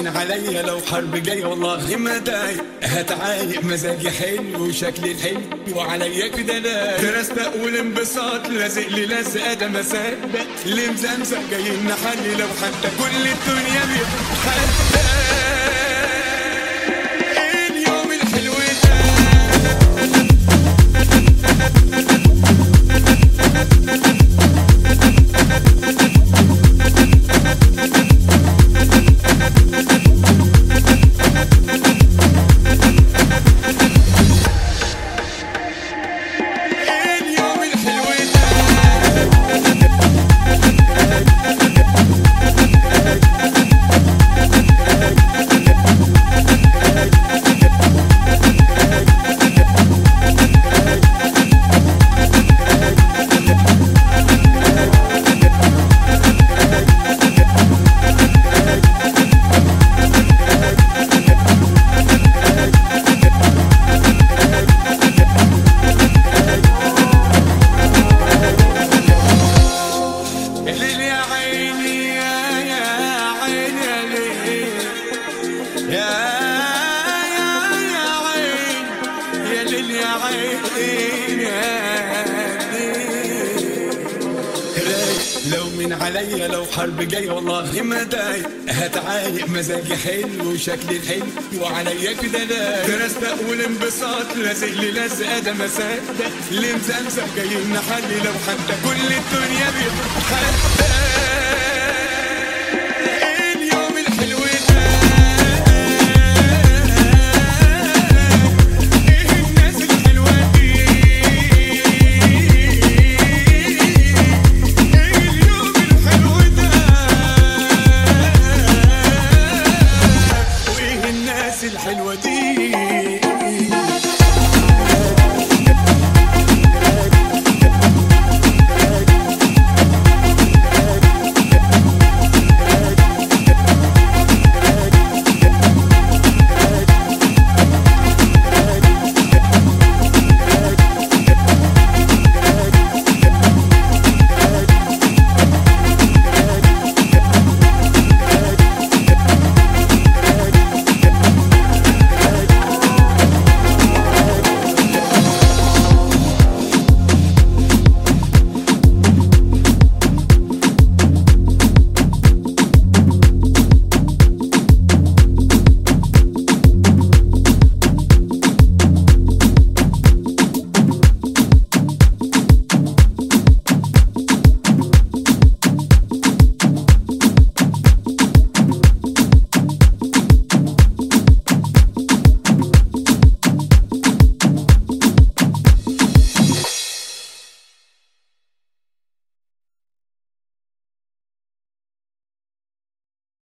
من عليا لو حرب جاي والله ما دايق هتعايق مزاجي حلو وشكلي الحلو وعليا كده لا درست والانبساط لازق لي لازقه ده ما صدق اللي مزمزق جاي نحلي لو حتى كل الدنيا بيتحدى اليوم الحلو ده اليوم الحلو ده الليل يا عيني يا يا عيني يا ليل يا يا يا عين يا ليل يا عين يا ليل لو من عليا لو حرب جاي والله ما دايق هتعايق مزاجي حلو وشكلي الحلو وعليا كده لا درست والانبساط لازق لي لازقه ده ما صدق اللي مزمزق جاي نحلي لو حتى كل الدنيا